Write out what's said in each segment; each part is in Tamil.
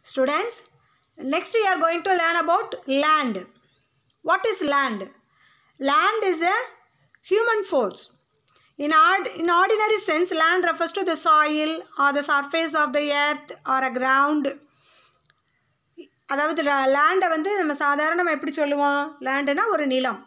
Students, next we are going to learn about land. What is land? Land is a human force. In, ord- in ordinary sense, land refers to the soil or the surface of the earth or a ground. அதாவது லேண்டை வந்து நம்ம சாதாரணமாக எப்படி சொல்லுவோம் லேண்டுனா ஒரு நிலம்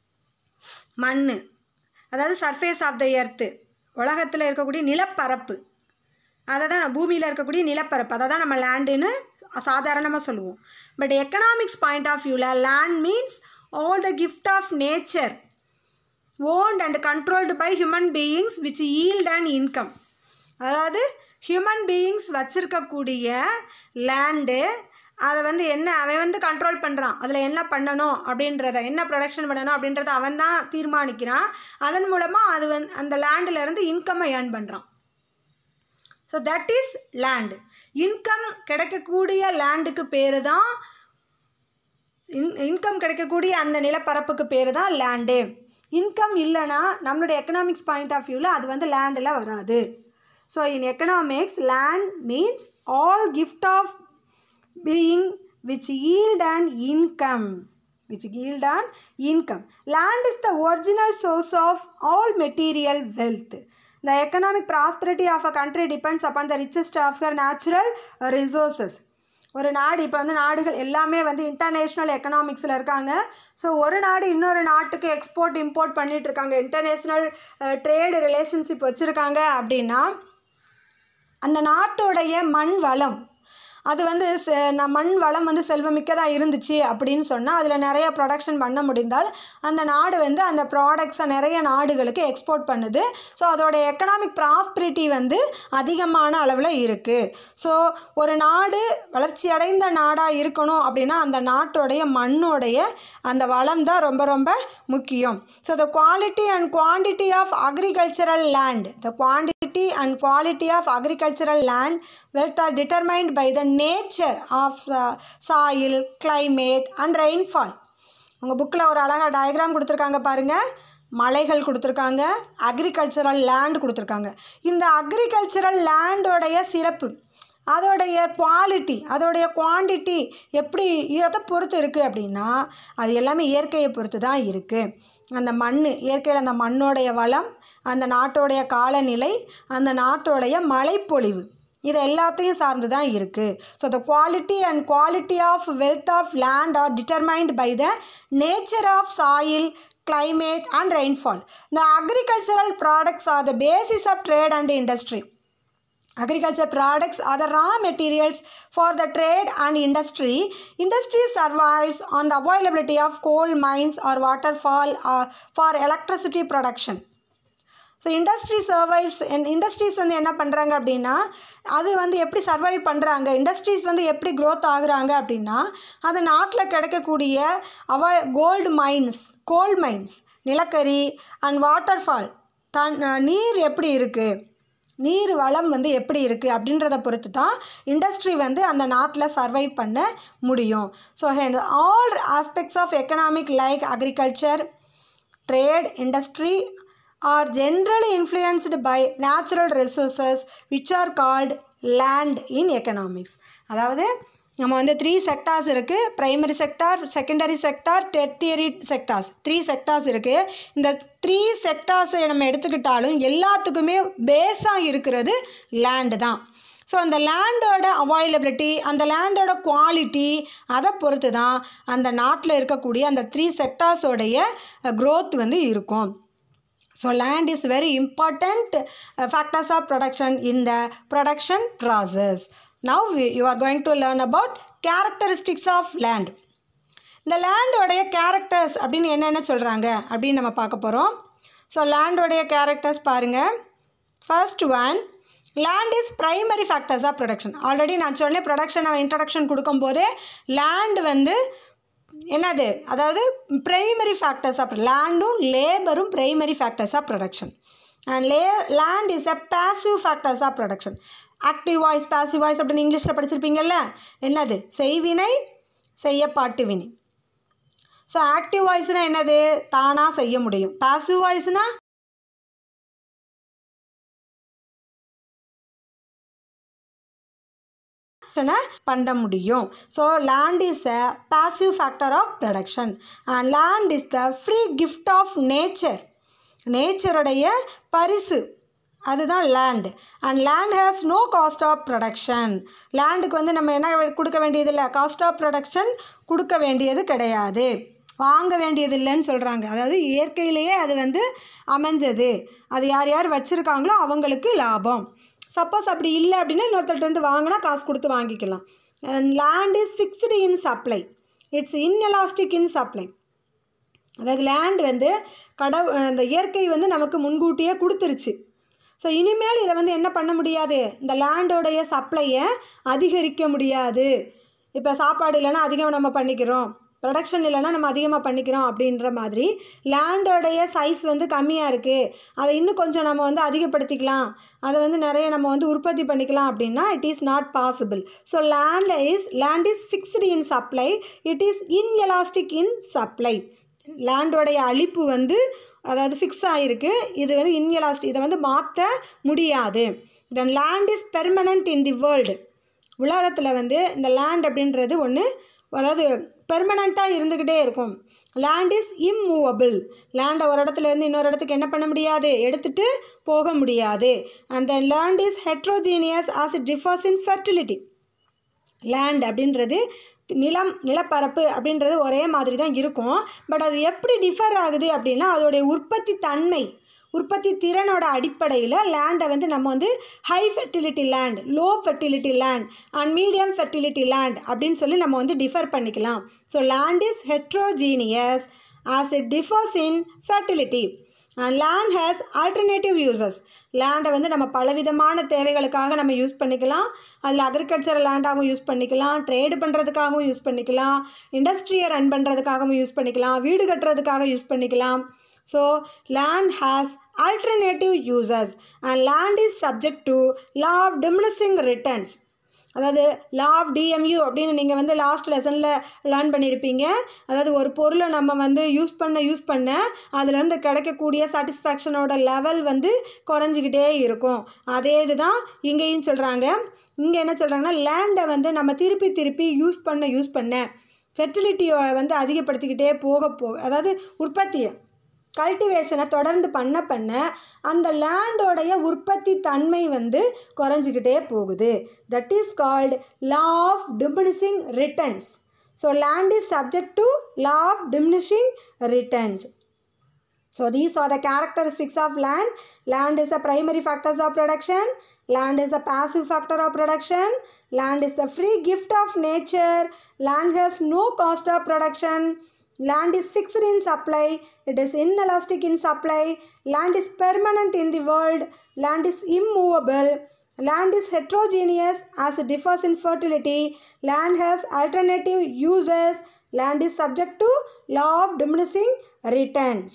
மண் அதாவது சர்ஃபேஸ் ஆஃப் த எர்த்து உலகத்தில் இருக்கக்கூடிய நிலப்பரப்பு அதை தான் பூமியில் இருக்கக்கூடிய நிலப்பரப்பு அதை தான் நம்ம லேண்டுன்னு சாதாரணமாக சொல்லுவோம் பட் எக்கனாமிக்ஸ் பாயிண்ட் ஆஃப் வியூவில் land means all the gift of nature owned and controlled by human beings which yield and income அதாவது ஹியூமன் பீயிங்ஸ் வச்சுருக்கக்கூடிய லேண்டு அதை வந்து என்ன அவன் வந்து கண்ட்ரோல் பண்ணுறான் அதில் என்ன பண்ணணும் அப்படின்றத என்ன ப்ரொடக்ஷன் பண்ணணும் அப்படின்றத அவன் தான் தீர்மானிக்கிறான் அதன் மூலமாக அது வந்து அந்த லேண்டிலேருந்து இன்கம்மை ஏர்ன் பண்ணுறான் so that is land income கிடைக்கக்கூடிய லேண்டுக்கு பேர் தான் இன் இன்கம் கிடைக்கக்கூடிய அந்த நிலப்பரப்புக்கு பேர் தான் லேண்டு இன்கம் இல்லைன்னா நம்மளுடைய எக்கனாமிக்ஸ் பாயிண்ட் ஆஃப் வியூவில் அது வந்து லேண்டில் வராது so in economics land means all gift of being which yield an income which yield an income land is the original source of all material wealth the economic prosperity of a country depends upon the richest of her natural resources ஒரு நாடு இப்போ வந்து நாடுகள் எல்லாமே வந்து இன்டர்நேஷ்னல் எக்கனாமிக்ஸில் இருக்காங்க ஸோ ஒரு நாடு இன்னொரு நாட்டுக்கு எக்ஸ்போர்ட் இம்போர்ட் பண்ணிகிட்டு இருக்காங்க இன்டர்நேஷ்னல் ட்ரேடு ரிலேஷன்ஷிப் வச்சுருக்காங்க அப்படின்னா அந்த நாட்டுடைய மண் வளம் அது வந்து செ ந மண் வளம் வந்து செல்வமிக்கதாக இருந்துச்சு அப்படின்னு சொன்னால் அதில் நிறைய ப்ரொடக்ஷன் பண்ண முடிந்தால் அந்த நாடு வந்து அந்த ப்ராடக்ட்ஸை நிறைய நாடுகளுக்கு எக்ஸ்போர்ட் பண்ணுது ஸோ அதோட எக்கனாமிக் ப்ராஸ்பிரிட்டி வந்து அதிகமான அளவில் இருக்குது ஸோ ஒரு நாடு வளர்ச்சி அடைந்த நாடாக இருக்கணும் அப்படின்னா அந்த நாட்டோடைய மண்ணோடைய அந்த வளம் தான் ரொம்ப ரொம்ப முக்கியம் so the quality and quantity of agricultural land the quantity and quality of agricultural land wealth are determined by the nature of soil climate and rainfall உங்கள் புக்கில் ஒரு அழகாக டயக்ராம் கொடுத்துருக்காங்க பாருங்கள் மலைகள் கொடுத்துருக்காங்க அக்ரிகல்ச்சரல் லேண்ட் கொடுத்துருக்காங்க இந்த அக்ரிகல்ச்சரல் லேண்டோடைய சிறப்பு அதோடைய குவாலிட்டி அதோடைய குவான்டிட்டி எப்படி இதை பொறுத்து இருக்குது அப்படின்னா அது எல்லாமே இயற்கையை பொறுத்து தான் இருக்குது அந்த மண் இயற்கையில் அந்த மண்ணோடைய வளம் அந்த நாட்டோடைய காலநிலை அந்த நாட்டோடைய மழைப்பொழிவு இது எல்லாத்தையும் சார்ந்து தான் இருக்குது so the quality and quality of wealth of land are determined by the nature of soil climate and rainfall. The agricultural products are the basis of trade and industry. Agriculture products are the raw materials for the trade and industry. Industry survives on the availability of coal mines or waterfall uh, for electricity production. So industry survives industries வந்து என்ன பண்ணுறாங்க அப்படின்னா அது வந்து எப்படி சர்வைவ் பண்ணுறாங்க இண்டஸ்ட்ரீஸ் வந்து எப்படி க்ரோத் ஆகுறாங்க அப்படின்னா அது நாட்டில் கிடைக்கக்கூடிய அவ கோல்டு மைன்ஸ் கோல் மைன்ஸ் நிலக்கரி அண்ட் வாட்டர்ஃபால் தன் நீர் எப்படி இருக்குது நீர் வளம் வந்து எப்படி இருக்குது அப்படின்றத பொறுத்து தான் இண்டஸ்ட்ரி வந்து அந்த நாட்டில் சர்வைவ் பண்ண முடியும் so all aspects of economic like agriculture trade industry are generally influenced by natural resources which are called land in economics அதாவது நம்ம வந்து த்ரீ செக்டார்ஸ் இருக்குது primary sector secondary sector tertiary sectors three sectors இருக்குது இந்த த்ரீ செக்டார்ஸை நம்ம எடுத்துக்கிட்டாலும் எல்லாத்துக்குமே பேஸாக இருக்கிறது லேண்டு தான் ஸோ அந்த லேண்டோட அவைலபிலிட்டி அந்த லேண்டோட குவாலிட்டி அதை பொறுத்து தான் அந்த நாட்டில் இருக்கக்கூடிய அந்த த்ரீ செக்டார்ஸோடைய க்ரோத் வந்து இருக்கும் So land is very important uh, factors of production in the production process. Now we, you are going to learn about characteristics of land. இந்த லேண்டோடைய கேரக்டர்ஸ் அப்படின்னு என்னென்ன சொல்கிறாங்க அப்படின்னு நம்ம பார்க்க போகிறோம் ஸோ லேண்டோடைய கேரக்டர்ஸ் பாருங்கள் first one land is primary factors of production already நான் சொன்னேன் ப்ரொடக்ஷன் இன்ட்ரடக்ஷன் கொடுக்கும்போதே லேண்ட் வந்து என்னது அதாவது ப்ரைமரி ஃபேக்டர்ஸ் ஆஃப் லேண்டும் லேபரும் primary factors of production and லே land is a passive factors of production active voice passive voice அப்படின்னு இங்கிலீஷில் படிச்சிருப்பீங்கல்ல என்னது செய்வினை செய்யப்பாட்டு வினை ஸோ ஆக்டிவ் வாய்ஸ்னால் என்னது தானாக செய்ய முடியும் பாசிவ் வாய்ஸ்னால் பண்ண முடியும் so land is a passive factor of production and land is the free gift of nature நேச்சருடைய பரிசு அதுதான் land and land has no cost of production லேண்டுக்கு வந்து நம்ம என்ன கொடுக்க வேண்டியதில்லை காஸ்ட் ஆஃப் ப்ரொடக்ஷன் கொடுக்க வேண்டியது கிடையாது வாங்க வேண்டியது இல்லைன்னு சொல்கிறாங்க அதாவது இயற்கையிலேயே அது வந்து அமைஞ்சது அது யார் யார் வச்சுருக்காங்களோ அவங்களுக்கு லாபம் சப்போஸ் அப்படி இல்லை அப்படின்னா இன்னொருத்தர்ட்ட இருந்து வாங்கினா காசு கொடுத்து வாங்கிக்கலாம் land is fixed in supply it's inelastic in supply அதாவது லேண்ட் வந்து கடவு இந்த இயற்கை வந்து நமக்கு முன்கூட்டியே கொடுத்துருச்சு ஸோ இனிமேல் இதை வந்து என்ன பண்ண முடியாது இந்த லேண்டோடைய சப்ளையை அதிகரிக்க முடியாது இப்போ சாப்பாடு இல்லைன்னா அதிகம் நம்ம பண்ணிக்கிறோம் ப்ரொடக்ஷன் இல்லைன்னா நம்ம அதிகமாக பண்ணிக்கிறோம் அப்படின்ற மாதிரி லேண்டோடைய சைஸ் வந்து கம்மியாக இருக்குது அதை இன்னும் கொஞ்சம் நம்ம வந்து அதிகப்படுத்திக்கலாம் அதை வந்து நிறைய நம்ம வந்து உற்பத்தி பண்ணிக்கலாம் அப்படின்னா it is not possible so land is land is fixed in supply it is inelastic in supply லேண்டோடைய அழிப்பு வந்து அதாவது ஃபிக்ஸ் ஆகிருக்கு இது வந்து இன்எலாஸ்ட் இதை வந்து மாற்ற முடியாது then land is permanent in the world உலகத்தில் வந்து இந்த லேண்ட் அப்படின்றது ஒன்று அதாவது பெர்மனண்ட்டாக இருந்துக்கிட்டே இருக்கும் லேண்ட் இஸ் இம்மூவபிள் லேண்டை ஒரு இடத்துல இருந்து இன்னொரு இடத்துக்கு என்ன பண்ண முடியாது எடுத்துகிட்டு போக முடியாது and then land is heterogeneous as it differs in fertility land அப்படின்றது நிலம் நிலப்பரப்பு அப்படின்றது ஒரே மாதிரி தான் இருக்கும் பட் அது எப்படி டிஃபர் ஆகுது அப்படின்னா அதோடைய உற்பத்தி தன்மை உற்பத்தி திறனோட அடிப்படையில் லேண்டை வந்து நம்ம வந்து high fertility land low fertility land and medium fertility land அப்படின்னு சொல்லி நம்ம வந்து டிஃபர் பண்ணிக்கலாம் so land is heterogeneous as it differs in fertility and land has alternative uses லேண்டை வந்து நம்ம பலவிதமான தேவைகளுக்காக நம்ம யூஸ் பண்ணிக்கலாம் அதில் அக்ரிகல்ச்சரல் லேண்டாகவும் யூஸ் பண்ணிக்கலாம் ட்ரேடு பண்ணுறதுக்காகவும் யூஸ் பண்ணிக்கலாம் இண்டஸ்ட்ரியை ரன் பண்ணுறதுக்காகவும் யூஸ் பண்ணிக்கலாம் வீடு கட்டுறதுக்காக யூஸ் பண்ணிக்கலாம் so land has alternative uses and land is subject to law of diminishing returns அதாவது லா ஆஃப் டிஎம்யூ அப்படின்னு நீங்கள் வந்து லாஸ்ட் லெசனில் லேர்ன் பண்ணியிருப்பீங்க அதாவது ஒரு பொருளை நம்ம வந்து யூஸ் பண்ண யூஸ் பண்ண அதுலேருந்து கிடைக்கக்கூடிய சாட்டிஸ்ஃபேக்ஷனோட லெவல் வந்து குறைஞ்சிக்கிட்டே இருக்கும் அதே இதுதான் இங்கேயும் சொல்கிறாங்க இங்கே என்ன சொல்கிறாங்கன்னா லேண்டை வந்து நம்ம திருப்பி திருப்பி யூஸ் பண்ண யூஸ் பண்ண ஃபெர்டிலிட்டியை வந்து அதிகப்படுத்திக்கிட்டே போக போக அதாவது உற்பத்தியை கல்டிவேஷனை தொடர்ந்து பண்ண பண்ண அந்த லேண்டோடைய உற்பத்தி தன்மை வந்து குறைஞ்சிக்கிட்டே போகுது that is called law of diminishing returns so land is subject to law of diminishing returns So these are the characteristics of land. Land is a primary factors of production. Land is a passive factor of production. Land is the free gift of nature. Land has no cost of production. Land is fixed in supply. It is inelastic in supply. Land is permanent in the world. Land is immovable. Land is heterogeneous as it differs in fertility. Land has alternative uses. Land is subject to law of diminishing returns.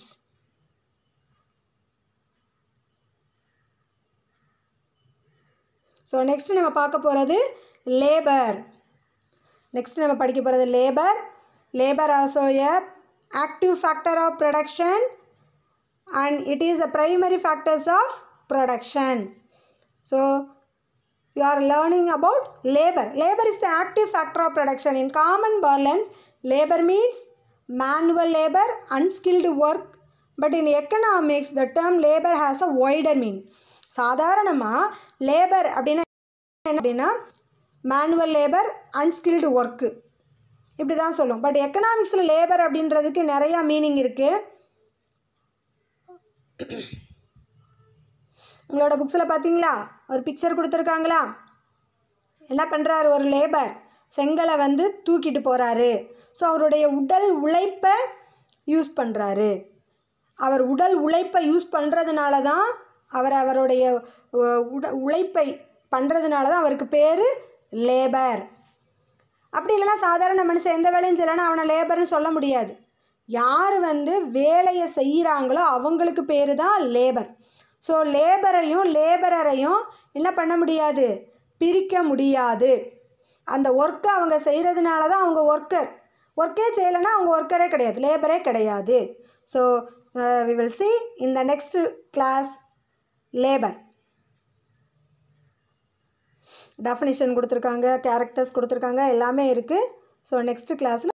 So next நம்ம பார்க்க போகிறது லேபர் நெக்ஸ்ட் நம்ம படிக்க போகிறது labour labour also a active factor of production and it is a primary factors of production so you are learning about labor labor is the active factor of production in common parlance labor means manual labor unskilled work but in economics the term labor has a wider meaning சாதாரணமாக லேபர் அப்படின்னா என்ன அப்படின்னா மேனுவல் லேபர் அன்ஸ்கில்டு ஒர்க்கு இப்படி தான் சொல்லும் பட் எக்கனாமிக்ஸில் லேபர் அப்படின்றதுக்கு நிறையா மீனிங் இருக்குது உங்களோட புக்ஸில் பார்த்தீங்களா ஒரு பிக்சர் கொடுத்துருக்காங்களா என்ன பண்ணுறாரு ஒரு லேபர் செங்கலை வந்து தூக்கிட்டு போகிறாரு ஸோ அவருடைய உடல் உழைப்பை யூஸ் பண்ணுறாரு அவர் உடல் உழைப்பை யூஸ் பண்ணுறதுனால தான் அவர் அவருடைய உ- உட உழைப்பை பண்ணுறதுனால தான் அவருக்கு பேர் லேபர் அப்படி இல்லைன்னா சாதாரண மனுஷன் எந்த வேலையும் செய்யலைன்னா அவனை லேபர்னு சொல்ல முடியாது யார் வந்து வேலையை செய்கிறாங்களோ அவங்களுக்கு பேர் தான் லேபர் ஸோ லேபரையும் லேபரரையும் என்ன பண்ண முடியாது பிரிக்க முடியாது அந்த ஒர்க்கை அவங்க செய்கிறதுனால தான் அவங்க ஒர்க்கர் ஒர்க்கே செய்யலைன்னா அவங்க ஒர்க்கரே கிடையாது லேபரே கிடையாது so we will see in the next class labour definition கொடுத்துருக்காங்க கேரக்டர்ஸ் கொடுத்துருக்காங்க எல்லாமே இருக்குது ஸோ நெக்ஸ்ட்டு கிளாஸில்